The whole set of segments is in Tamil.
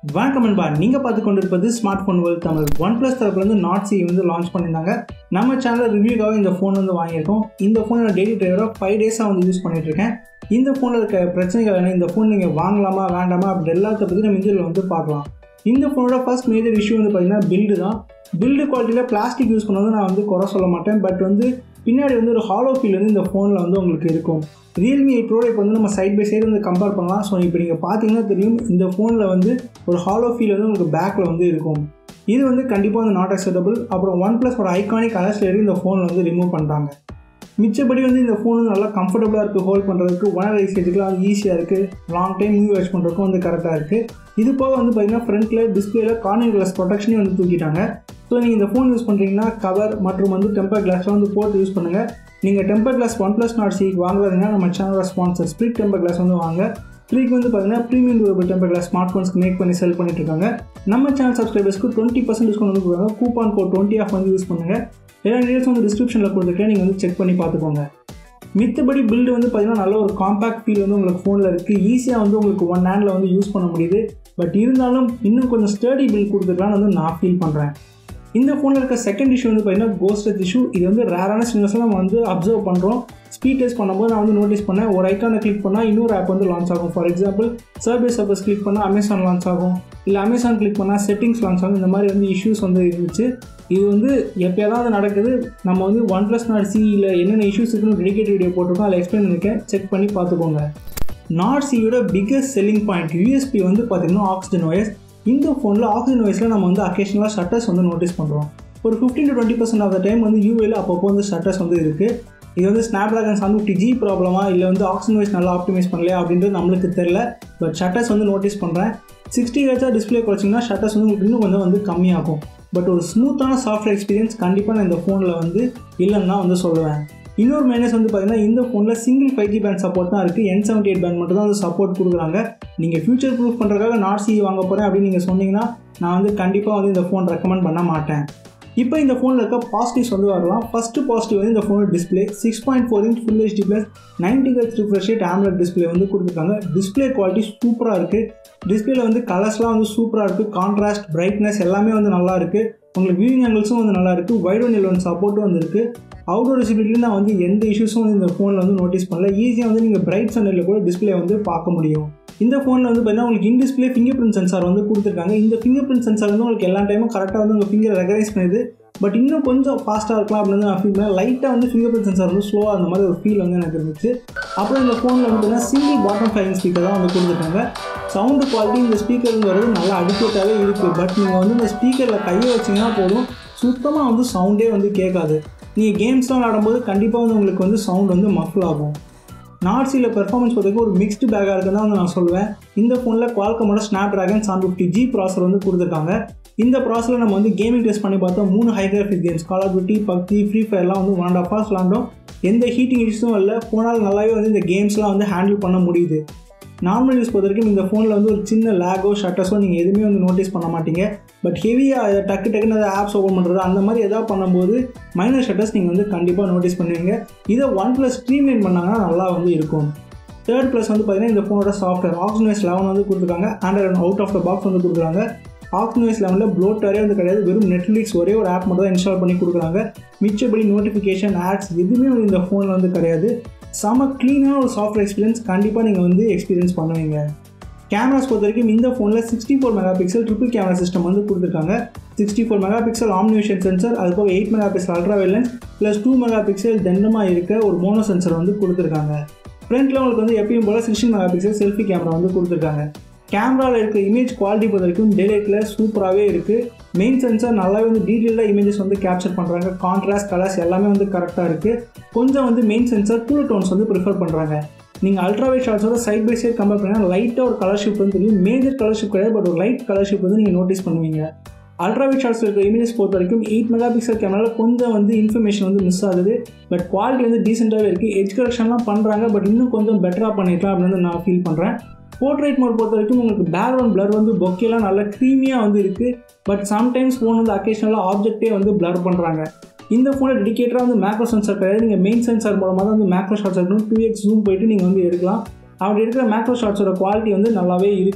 வணக்கம் நண்பா நீங்கள் பார்த்து கொண்டிருப்பது smart phone world Tamil OnePlus தரப்புலேருந்து நாட் சி வந்து லான்ச் பண்ணியிருந்தாங்க நம்ம சேனலில் ரிவ்யூக்காக இந்த ஃபோன் வந்து வாங்கியிருக்கோம் இந்த ஃபோன் நான் டெய்லி டிரைவராக ஃபைவ் டேஸாக வந்து யூஸ் பண்ணிட்டு இருக்கேன் இந்த ஃபோனில் இருக்க பிரச்சனைகள் என்ன இந்த ஃபோன் நீங்கள் வாங்கலாமா வேண்டாமா அப்படி எல்லாத்த பற்றி நம்ம இதில் வந்து பார்க்கலாம் இந்த ஃபோனோட ஃபர்ஸ்ட் மேஜர் இஷ்யூ வந்து பார்த்தீங்கன்னா பில்டு தான் பில்டு குவாலிட்டியில் பிளாஸ்டிக் யூஸ் பண்ணது நான் வந்து குறை சொல்ல மாட்டேன் பட் வந்து பின்னாடி வந்து ஒரு ஹாலோ ஃபீல் வந்து இந்த ஃபோனில் வந்து உங்களுக்கு இருக்கும் ரியல்மி எயிட் ப்ரோ இப்போ வந்து நம்ம சைட் பை சைடு வந்து கம்பேர் பண்ணலாம் ஸோ இப்போ நீங்கள் பார்த்தீங்கன்னா தெரியும் இந்த ஃபோனில் வந்து ஒரு ஹாலோ ஃபீல் வந்து உங்களுக்கு பேக்கில் வந்து இருக்கும் இது வந்து கண்டிப்பாக வந்து நாட் அக்செப்டபிள் அப்புறம் ஒன் ப்ளஸ் ஒரு ஐகானிக் கலர்ஸ்லேயே இந்த ஃபோனில் வந்து ரிமூவ் பண்ணுறாங்க மிச்சப்படி வந்து இந்த ஃபோன் வந்து நல்லா கம்ஃபர்டபுளாக இருக்குது ஹோல்ட் பண்ணுறதுக்கு ஒன் யூசேஜுக்குலாம் வந்து ஈஸியாக இருக்குது லாங் டைம் யூ யூஸ் பண்ணுறதுக்கும் வந்து கரெக்டாக இருக்குது இது போக வந்து பார்த்தீங்கன்னா ஃப்ரண்ட்டில் டிஸ்பிளேல கார்னர் கிளாஸ் ப்ரொடெக்ஷனையும் வந்து தூக்கிட்டாங்க ஸோ நீங்கள் இந்த ஃபோன் யூஸ் பண்ணுறீங்கன்னா கவர் மற்றும் வந்து டெம்பர் கிளாஸ்லாம் வந்து போட்டு யூஸ் பண்ணுங்கள் நீங்கள் temper glass OnePlus Nord சிக்கு வாங்குறதுனா நம்ம சேனலோட ஸ்பான்சர் ஸ்ப்ளிட் டெம்பர் கிளாஸ் வந்து வாங்க ஃப்ரீக்கு வந்து பார்த்தீங்கன்னா premium durable temper glass smart ஃபோன்ஸ்க்கு மேக் பண்ணி செல் பண்ணிட்டு இருக்காங்க நம்ம சேனல் சப்ஸ்கிரைபர்ஸ்க்கு டுவெண்ட்டி பர்சன்ட் டிஸ்கவுண்ட் வந்து கொடுக்குறாங்க கூப்பான் கோட் டுவெண்ட்டி ஆஃப் வந்து யூஸ் பண்ணுங்கள் எல்லா டீடைல்ஸ் வந்து டிஸ்கிரிப்ஷனில் கொடுத்துருக்கேன் நீங்கள் வந்து செக் பண்ணி பார்த்துக்கோங்க மித்தபடி பில்டு வந்து பார்த்தீங்கன்னா நல்ல ஒரு காம்பேக்ட் ஃபீல் வந்து உங்களுக்கு ஃபோனில் இருக்குது ஈஸியாக வந்து உங்களுக்கு ஒன் ஹேண்டில் வந்து யூஸ் பண்ண முடியுது பட் இருந்தாலும் இன்னும் கொஞ்சம் ஸ்டடி பில் கொடுத்துருக்கலாம்னு வந்து நான் ஃபீல் பண்ணுறேன் இந்த ஃபோனில் இருக்க செகண்ட் இஷ்யூ வந்து பார்த்தீங்கன்னா கோஸ்ட் இஷ்யூ இது வந்து ரேரான சிங்கர்ஸ்லாம் நம்ம வந்து அப்சர்வ் பண்ணுறோம் ஸ்பீட் டெஸ்ட் பண்ணும்போது நான் வந்து நோட்டீஸ் பண்ணேன் ஒரு ஐக்கானை கிளிக் பண்ணால் இன்னொரு ஆப் வந்து லான்ச் ஆகும் ஃபார் எக்ஸாம்பிள் சர்வே சர்வஸ் கிளிக் பண்ணால் அமேசான் லான்ச் ஆகும் இல்லை அமேசான் கிளிக் பண்ணால் செட்டிங்ஸ் லான்ச் ஆகும் இந்த மாதிரி வந்து இஷ்யூஸ் வந்து இருந்துச்சு இது வந்து எப்போயாவது நடக்குது நம்ம வந்து ஒன் ப்ளஸ் நாட் சியில் என்னென்ன இஷ்யூஸ் இருக்குன்னு டெடிகேட் வீடியோ போட்டிருக்கோம் அதில் எக்ஸ்பிளைன் பண்ணியிருக்கேன் செக் பண்ணி பார்த்துக்கோங்க நாட் சியோட பிக்கஸ்ட் செல்லிங் பாயிண்ட் யூஎஸ்பி வந்து பார்த்தீங்கன்னா ஆக்சிஜன் ஒயர்ஸ் இந்த ஃபோனில் ஆக்சிஜன் வாய்ஸில் நம்ம வந்து அக்கேஷனலாக ஷட்டர்ஸ் வந்து நோட்டீஸ் பண்ணுறோம் ஒரு fifteen to twenty percent of the time வந்து யூஏல அப்பப்போ வந்து ஷட்டர்ஸ் வந்து இருக்குது இது வந்து Snapdragon seven fifty G ப்ராப்ளமா இல்லை வந்து ஆக்சிஜன் வாய்ஸ் நல்லா ஆப்டிமைஸ் பண்ணலையா அப்படின்றது நம்மளுக்கு தெரில பட் ஷட்டர்ஸ் வந்து நோட்டீஸ் பண்ணுறேன் சிக்ஸ்டி ஹெச்ஆர் டிஸ்பிளே குறைச்சிங்கன்னா ஷட்டர்ஸ் வந்து உங்களுக்கு இன்னும் கொஞ்சம் வந்து கம்மியாகும் பட் ஒரு ஸ்மூத்தான சாஃப்ட்வேர் எக்ஸ்பீரியன்ஸ் கண்டிப்பாக நான் இந்த ஃபோனில் வந்து இல்லைன்னு தான் வந்து சொல்லுவேன் இன்னொரு மைனஸ் வந்து பார்த்தீங்கன்னா இந்த ஃபோனில் single five G band support தான் இருக்குது என் செவன்ட்டி எயிட் பேண்ட் மட்டும் தான் வந்து சப்போர்ட் கொடுக்குறாங்க நீங்கள் ஃபியூச்சர் ப்ரூஃப் பண்ணுறதுக்காக நாட் சி வாங்க போகிறேன் அப்படின்னு நீங்கள் சொன்னீங்கன்னா நான் வந்து கண்டிப்பாக வந்து இந்த ஃபோன் ரெக்கமெண்ட் பண்ண மாட்டேன் இப்போ இந்த ஃபோனில் இருக்க பாசிட்டிவ்ஸ் வந்து வரலாம் ஃபஸ்ட்டு பாசிட்டிவ் வந்து இந்த ஃபோனோட display six point four inch full HD plus ninety H refresh rate AMOLED display வந்து கொடுத்துருக்காங்க டிஸ்பிளே குவாலிட்டி சூப்பராக இருக்குது டிஸ்பிளேல வந்து கலர்ஸ்லாம் வந்து சூப்பராக இருக்குது கான்ட்ராஸ்ட் பிரைட்னஸ் எல்லாமே வந்து நல்லா இருக்குது உங்களுக்கு வியூவிங் ஆங்கிள்ஸும் வந்து நல்லா இருக்குது வைட் ஒன் எல் ஒன் சப்போர்ட்டும் வந்து இருக்குது அவுடோர் விசிபிலிட்டியில் நான் வந்து எந்த இஷ்யூஸும் வந்து இந்த ஃபோனில் வந்து நோட்டீஸ் பண்ணல ஈஸியாக வந்து நீங்கள் பிரைட் சன்னில் கூட டிஸ்பிளே வந்து பார்க்க முடியும் இந்த ஃபோனில் வந்து பார்த்தீங்கன்னா உங்களுக்கு in display fingerprint sensor வந்து கொடுத்துருக்காங்க இந்த ஃபிங்கர் பிரிண்ட் சென்சார் வந்து உங்களுக்கு எல்லா டைமும் கரெக்டாக வந்து உங்கள் ஃபிங்கரை ரெகனைஸ் பண்ணுது பட் இன்னும் கொஞ்சம் ஃபாஸ்ட்டாக இருக்கலாம் அப்படின்னு நான் ஃபீல் பண்ணேன் லைட்டாக வந்து ஃபிங்கர் பிரிண்ட் சென்சார் வந்து ஸ்லோவாக அந்த மாதிரி ஒரு ஃபீல் வந்து எனக்கு இருந்துச்சு அப்புறம் இந்த ஃபோனில் வந்து பார்த்தீங்கன்னா சிங்கிள் பாட்டம் ஃபைவிங் ஸ்பீக்கர் தான் வந்து கொடுத்துருக்காங்க சவுண்டு குவாலிட்டி இந்த ஸ்பீக்கருங்கிறது நல்லா அடிக்கேட்டாகவே இருக்குது பட் நீங்கள் வந்து இந்த ஸ்பீக்கரில் கையை வச்சிங்கன்னா போதும் சுத்தமாக வந்து சவுண்டே வந்து கேட்காது நீங்கள் கேம்ஸ்லாம் விளாடும்போது கண்டிப்பாக வந்து உங்களுக்கு வந்து சவுண்ட் வந்து மஃபிள் ஆகும் நாட்ஸியில் பெர்ஃபார்மன்ஸ் பொறுத்தவரைக்கும் ஒரு மிக்ஸ்டு பேக்காக இருக்குன்னு தான் வந்து நான் சொல்லுவேன் இந்த ஃபோனில் குவால்கமோட Snapdragon seven fifty G processor வந்து கொடுத்துருக்காங்க இந்த ப்ராசரில் நம்ம வந்து கேமிங் டெஸ்ட் பண்ணி பார்த்தோம் மூணு high graphic games call of duty PUBG free ஃபயர்லாம் வந்து ஒன் அண்ட் ஆஃப் ஹவர்ஸ் விளாண்டோம் எந்த ஹீட்டிங் இஷ்யூஸும் இல்லை ஃபோனால் நல்லாவே வந்து இந்த கேம்ஸ்லாம் வந்து ஹேண்டில் பண்ண முடியுது நார்மல் யூஸ் பொறுத்த வரைக்கும் இந்த ஃபோனில் வந்து ஒரு சின்ன லேகோ ஷட்டர்ஸோ நீங்கள் எதுவுமே வந்து நோட்டீஸ் பண்ண மாட்டீங்க பட் ஹெவியாக டக்கு டக்குன்னு அதை ஆப்ஸ் ஓப்பன் பண்ணுறது அந்த மாதிரி எதாவது பண்ணும்போது மைனர் ஷட்டர்ஸ் நீங்கள் வந்து கண்டிப்பாக நோட்டீஸ் பண்ணுவீங்க இதை ஒன் ப்ளஸ் ஸ்ட்ரீம்லைன் பண்ணாங்கன்னா நல்லா வந்து இருக்கும் தேர்ட் ப்ளஸ் வந்து பார்த்தீங்கன்னா இந்த ஃபோனோட சாஃப்ட்வேர் ஆக்சிஜனைஸ் லெவன் வந்து கொடுத்துருக்காங்க Android out of the box வந்து கொடுக்குறாங்க ஆக்சிஜனைஸ் லெவனில் ப்ளோட்டரே வந்து கிடையாது வெறும் நெட்ஃப்ளிக்ஸ் ஒரே ஒரு ஆப் மட்டும் தான் இன்ஸ்டால் பண்ணி கொடுக்குறாங்க மிச்சபடி நோட்டிஃபிகேஷன் ஆட்ஸ் எதுவுமே வந்து இந்த ஃபோனில் வந்து கிடையாது செம க்ளீனான ஒரு சாஃப்ட்வேர் எக்ஸ்பீரியன்ஸ் கண்டிப்பாக நீங்கள் வந்து எக்ஸ்பீரியன்ஸ் பண்ணுவீங்க கேமராஸ் பொறுத்த வரைக்கும் இந்த ஃபோனில் sixty four megapixel triple camera system வந்து கொடுத்துருக்காங்க sixty four megapixel OmniVision sensor அது போக eight megapixel ultra wide lens plus two megapixel தண்டமாக இருக்க ஒரு மோனோ சென்சர் வந்து கொடுத்துருக்காங்க ஃப்ரண்ட்டில் உங்களுக்கு வந்து எப்பயும் போல் sixteen megapixel selfie camera வந்து கொடுத்துருக்காங்க கேமராவில் இருக்க இமேஜ் குவாலிட்டி பொறுத்த வரைக்கும் டேலேட்டில் சூப்பராகவே இருக்குது மெயின் சென்சார் நல்லாவே வந்து டீட்டெயிலாக இமேஜஸ் வந்து கேப்சர் பண்ணுறாங்க கான்ட்ராஸ்ட் கலர்ஸ் எல்லாமே வந்து கரெக்டாக இருக்குது கொஞ்சம் வந்து மெயின் சென்சார் கூல் டோன்ஸ் வந்து ப்ரிஃபர் பண்ணுறாங்க நீங்கள் அல்ட்ராவைட் ஷாட்ஸோட சைட் பை சைட் கம்பேர் பண்ணால் லைட்டாக ஒரு கலர் ஷிஃப்ட் வந்து தெரியும் மேஜர் கலர் ஷிஃப்ட் கிடையாது பட் ஒரு லைட் கலர் ஷிஃப்ட் வந்து நீங்கள் நோட்டீஸ் பண்ணுவீங்க அல்ட்ராவைட் ஷாட்ஸ் இருக்க இமேஜஸ் பொறுத்த வரைக்கும் எயிட் மெகா பிக்சல் கேமராவில் கொஞ்சம் வந்து இன்ஃபர்மேஷன் வந்து மிஸ் ஆகுது பட் குவாலிட்டி வந்து டீசெண்டாகவே இருக்குது எஜ் கரெக்ஷன்லாம் பண்ணுறாங்க பட் இன்னும் கொஞ்சம் பெட்டராக பண்ணிக்கலாம் அப்படின்னு நான் ஃபீல் பண்ணுறேன் போர்ட்ரேட் மோட் பொறுத்த வரைக்கும் உங்களுக்கு பேக்ரவுண்ட் பிளர் வந்து பொக்கேலாம் நல்லா க்ரீமியாக வந்து இருக்குது பட் சம்டைம்ஸ் ஃபோன் வந்து அக்கேஷனலாக ஆப்ஜெக்டே வந்து பிளர் பண்ணுறாங்க இந்த ஃபோனில் டெடிக்கேட்டராக வந்து மேக்ரோ சென்சார் கிடையாது நீங்கள் மெயின் சென்சார் மூலமாக தான் வந்து மேக்ரோ ஷாட்ஸ் எடுக்கணும் டூ எக்ஸ் ஜூம் போயிட்டு நீங்கள் வந்து எடுக்கலாம் அப்படி இருக்கிற மேக்ரோ ஷாட்ஸோட குவாலிட்டி வந்து நல்லாவே இருக்குது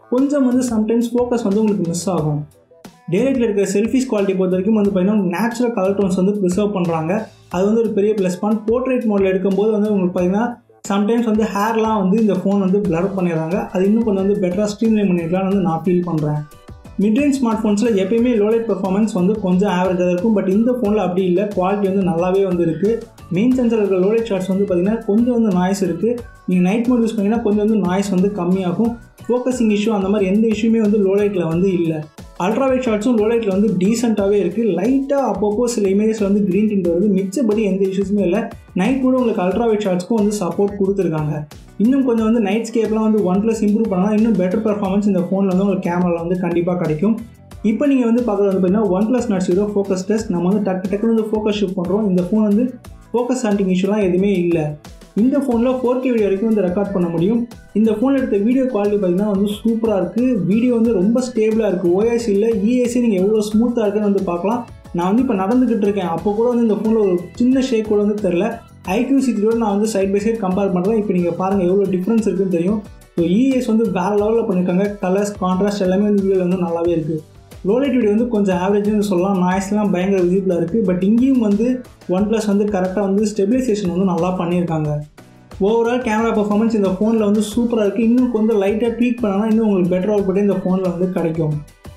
கொஞ்சம் வந்து சம்டைம்ஸ் ஃபோக்கஸ் வந்து உங்களுக்கு மிஸ் ஆகும் டேரக்டில் இருக்கிற செல்ஃபிஸ் குவாலிட்டி பொறுத்த வரைக்கும் வந்து பார்த்தீங்கன்னா நேச்சுரல் கலர் டோன்ஸ் வந்து ப்ரிசர்வ் பண்ணுறாங்க அது வந்து ஒரு பெரிய ப்ளஸ் பாயிண்ட் போர்ட்ரேட் மோடில் எடுக்கும்போது வந்து உங்களுக்கு பார்த்தீங்கன்னா சம்டைம்ஸ் வந்து ஹேர்லாம் வந்து இந்த ஃபோன் வந்து பிளர் பண்ணிடுறாங்க அது இன்னும் கொஞ்சம் வந்து பெட்டராக ஸ்ட்ரீம்லைன் பண்ணியிருக்கலாம்னு வந்து நான் ஃபீல் பண்ணுறேன் மிட்ரேஞ்ச் ஸ்மார்ட் ஃபோன்ஸில் எப்பயுமே லோலைட் பெர்ஃபார்மன்ஸ் வந்து கொஞ்சம் ஆவரேஜாக இருக்கும் பட் இந்த ஃபோனில் அப்படி இல்லை குவாலிட்டி வந்து நல்லாவே வந்து இருக்குது மெயின் சென்சர் இருக்கிற லோலைட் ஷார்ட்ஸ் வந்து பார்த்திங்கன்னா கொஞ்சம் வந்து நாய்ஸ் இருக்குது நீங்கள் நைட் மோட் யூஸ் பண்ணிங்கன்னா கொஞ்சம் வந்து நாய்ஸ் வந்து கம்மியாகும் ஃபோக்கஸிங் இஷ்யூ அந்த மாதிரி எந்த இஷ்யூமே வந்து லோலைட்டில் வந்து இல்லை அல்ட்ராவைட் ஷார்ட்ஸும் லோலைட்டில் வந்து டீசெண்டாகவே இருக்குது லைட்டாக அப்பப்போ சில இமேஜஸில் வந்து க்ரீன் டிண்ட் வருது மிச்சபடி எந்த இஷ்யூஸுமே இல்லை நைட் கூட உங்களுக்கு அல்ட்ராவைட் ஷார்ட்ஸ்க்கும் வந்து சப்போர்ட் கொடுத்துருக்காங்க இன்னும் கொஞ்சம் வந்து நைட் ஸ்கேப்லாம் வந்து ஒன் ப்ளஸ் இம்ப்ரூவ் பண்ணால் இன்னும் பெட்டர் பர்ஃபார்மன்ஸ் இந்த ஃபோனில் வந்து உங்களுக்கு கேமராவில் வந்து கண்டிப்பாக கிடைக்கும் இப்போ நீங்கள் வந்து பார்க்குறது வந்து பார்த்தீங்கன்னா OnePlus Nord zero focus test நம்ம வந்து டக்கு டக்குனு வந்து ஃபோக்கஸ் ஷிஃப்ட் பண்ணுறோம் இந்த ஃபோன் வந்து ஃபோக்கஸ் ஹண்டிங் இஷ்யூலாம் எதுவுமே இல்லை இந்த ஃபோனில் ஃபோர் கே வீடியோ வரைக்கும் வந்து ரெக்கார்ட் பண்ண முடியும் இந்த ஃபோனில் எடுத்த வீடியோ குவாலிட்டி பார்த்திங்கன்னா வந்து சூப்பராக இருக்குது வீடியோ வந்து ரொம்ப ஸ்டேபிளாக இருக்குது ஓஎஸ் இல்லை இஎஸ்சி நீங்கள் எவ்வளோ ஸ்மூத்தாக இருக்குன்னு வந்து பார்க்கலாம் நான் வந்து இப்போ நடந்துக்கிட்டு இருக்கேன் அப்போ கூட வந்து இந்த ஃபோனில் ஒரு சின்ன ஷேக் கூட வந்து தெரில ஐக்யூ சித்தியோட நான் வந்து சைட் பை சைட் கம்பேர் பண்ணுறேன் இப்போ நீங்கள் பாருங்கள் எவ்வளோ டிஃப்ரென்ஸ் இருக்குன்னு தெரியும் ஸோ இஎஸ் வந்து வேறு லெவலில் பண்ணியிருக்காங்க கலர்ஸ் கான்ட்ராஸ்ட் எல்லாமே வந்து வீடியோவில் வந்து நல்லாவே இருக்குது லோலைட் வீடியோ வந்து கொஞ்சம் ஆவரேஜ்னு சொல்லலாம் நாய்ஸ்லாம் பயங்கர விசிபிளாக இருக்குது பட் இங்கேயும் வந்து ஒன் ப்ளஸ் வந்து கரெக்டாக வந்து ஸ்டெபிலைசேஷன் வந்து நல்லா பண்ணியிருக்காங்க ஓவரால் கேமரா பர்ஃபார்மன்ஸ் இந்த ஃபோனில் வந்து சூப்பராக இருக்குது இன்னும் கொஞ்சம் லைட்டாக ட்வீட் பண்ணால் இன்னும் உங்களுக்கு பெட்டர் அவுட்புட் இந்த ஃபோனில் வந்து கிடைக்கும்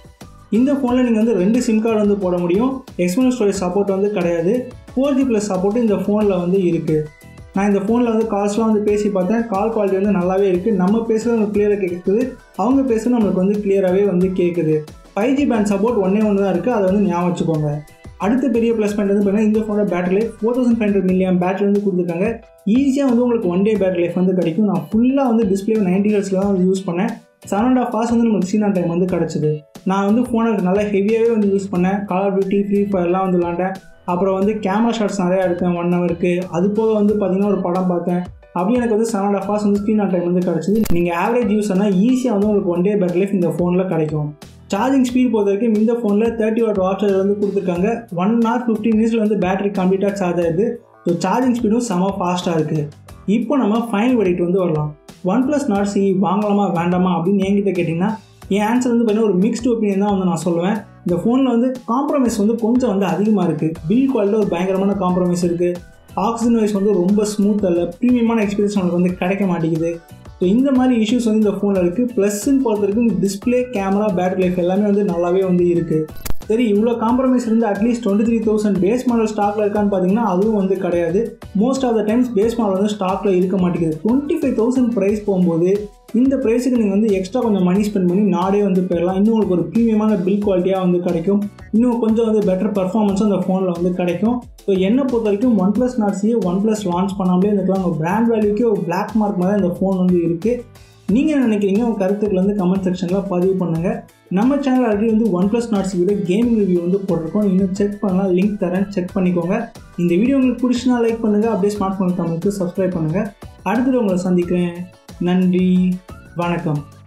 இந்த ஃபோனில் நீங்கள் வந்து ரெண்டு சிம் கார்டு வந்து போட முடியும் எக்ஸ்டர்னல் ஸ்டோரேஜ் சப்போர்ட் வந்து கிடையாது ஃபோர் ஜி ப்ளஸ் சப்போர்ட்டு இந்த ஃபோனில் வந்து இருக்குது நான் இந்த ஃபோனில் வந்து கால்ஸ்லாம் வந்து பேசி பார்த்தேன் கால் குவாலிட்டி வந்து நல்லாவே இருக்குது நம்ம பேசுகிறது நமக்கு கிளியராக கேட்குது அவங்க பேசுகிறது நம்மளுக்கு வந்து கிளியராகவே வந்து கேட்குது ஃபைவ் ஜி பேண்ட் சப்போர்ட் ஒன்றே ஒன்று தான் இருக்குது அதை வந்து ஞாபகம் வச்சுக்கோங்க அடுத்த பெரிய ப்ளஸ் பாயிண்ட் வந்து பார்த்தீங்கன்னா இந்த ஃபோனோட battery life four thousand five hundred milliamp battery வந்து கொடுத்துருக்காங்க ஈஸியாக வந்து உங்களுக்கு ஒன் டே பேட்டரி லைஃப் வந்து கிடைக்கும் நான் ஃபுல்லாக வந்து டிஸ்பிளே நைன்டி ஹர்ஸில் தான் வந்து யூஸ் பண்ணேன் செவன் அண்ட் ஆஃப் ஹார்ஸ் வந்து நமக்கு சீனா டைம் வந்து கிடச்சிது நான் வந்து ஃபோனை நல்லா ஹெவியாகவே வந்து யூஸ் பண்ணேன் கால் ஆஃப் டியூட்டி ஃப்ரீ ஃபயர்லாம் வந்து விளாண்டேன் அப்புறம் வந்து கேமரா ஷாட்ஸ் நிறையா எடுத்தேன் ஒன் ஹவருக்கு அது போக வந்து பார்த்திங்கன்னா ஒரு படம் பார்த்தேன் அப்படி எனக்கு வந்து செவன் அண்ட் ஆஃப் ஹார்ஸ் வந்து ஸ்க்ரீன் ஆன் டைம் வந்து கிடச்சிது நீங்கள் ஆவரேஜ் யூஸ்னால் ஈஸியாக வந்து உங்களுக்கு ஒன் டே பேட்டரி லைஃப் இந்த ஃபோனில் கிடைக்கும் சார்ஜிங் ஸ்பீட் பொறுத்த வரைக்கும் இந்த ஃபோனில் தேர்ட்டி வாட் வாட் சார்ஜர் வந்து கொடுத்துருக்காங்க ஒன் ஹவர் ஃபிஃப்டின் மினிட்ஸில் வந்து பேட்டரி கம்ப்ளீட்டாக சார்ஜ் ஆகுது ஸோ சார்ஜிங் ஸ்பீடும் செம ஃபாஸ்ட்டாக இருக்குது இப்போ நம்ம ஃபைனல் வெடிட்டு வந்து வரலாம் ஒன் ப்ளஸ் நாட் சி வாங்கலாமா வேண்டாமா அப்படின்னு என்கிட்ட கேட்டிங்கன்னா என் ஆன்சர் வந்து பார்த்தீங்கன்னா ஒரு மிக்ஸ்டு ஒப்பீனியன் தான் வந்து நான் சொல்லுவேன் இந்த ஃபோனில் வந்து காம்ப்ரமைஸ் வந்து கொஞ்சம் வந்து அதிகமாக இருக்குது பில் குவாலிட்டியில் ஒரு பயங்கரமான காம்ப்ரமைஸ் இருக்குது ஆக்சிஜன் வைஸ் வந்து ரொம்ப ஸ்மூத் அல்ல ப்ரீமியமான எக்ஸ்பீரியன்ஸ் நம்மளுக்கு வந்து கிடைக்க மாட்டேங்குது ஸோ இந்த மாதிரி இஷ்யூஸ் வந்து இந்த ஃபோனில் இருக்குது ப்ளஸ்ன்னு பொறுத்த வரைக்கும் டிஸ்பிளே கேமரா பேட்டரி லைஃப் எல்லாமே வந்து நல்லாவே வந்து இருக்குது சரி இவ்வளோ காம்ப்ரமைஸ் இருந்து at least twenty three thousand base model ஸ்டாக்கில் இருக்கான்னு பார்த்தீங்கன்னா அதுவும் வந்து கிடையாது most of the times base model வந்து ஸ்டாக்கில் இருக்க மாட்டேங்குது டுவெண்ட்டி ஃபைவ் தௌசண்ட் ப்ரைஸ் போகும்போது இந்த ப்ரைஸுக்கு நீங்கள் வந்து எக்ஸ்ட்ரா கொஞ்சம் மணி ஸ்பெண்ட் பண்ணி நாடே வந்து போயிடலாம் இன்னும் உங்களுக்கு ஒரு ப்ரீமியமான பில் குவாலிட்டியாக வந்து கிடைக்கும் இன்னும் கொஞ்சம் வந்து பெட்டர் பர்ஃபார்மன்ஸும் அந்த ஃபோனில் வந்து கிடைக்கும் ஸோ என்னை பொறுத்த வரைக்கும் ஒன் ப்ளஸ் நாட்ஸியே ஒன் ப்ளஸ் லான்ச் பண்ணாமலே இருந்துக்கலாம் உங்கள் பிராண்ட் வேல்யூக்கே ஒரு பிளாக் மார்க் மாதிரி இந்த ஃபோன் வந்து இருக்குது நீங்கள் என்ன நினைக்கிறீங்க உங்கள் கருத்துக்களை வந்து கமெண்ட் செக்ஷனில் பதிவு பண்ணுங்கள் நம்ம சேனல் ஆல்ரெடி வந்து OnePlus Nords video gaming review வந்து போட்டிருக்கோம் இன்னும் செக் பண்ணலாம் லிங்க் தரேன் செக் பண்ணிக்கோங்க இந்த வீடியோ உங்களுக்கு பிடிச்சினா லைக் பண்ணுங்கள் அப்படியே ஸ்மார்ட் ஃபோன் தமிழுக்கு சப்ஸ்கிரைப் பண்ணுங்கள் அடுத்தது உங்களை சந்திக்கிறேன் நன்றி வணக்கம்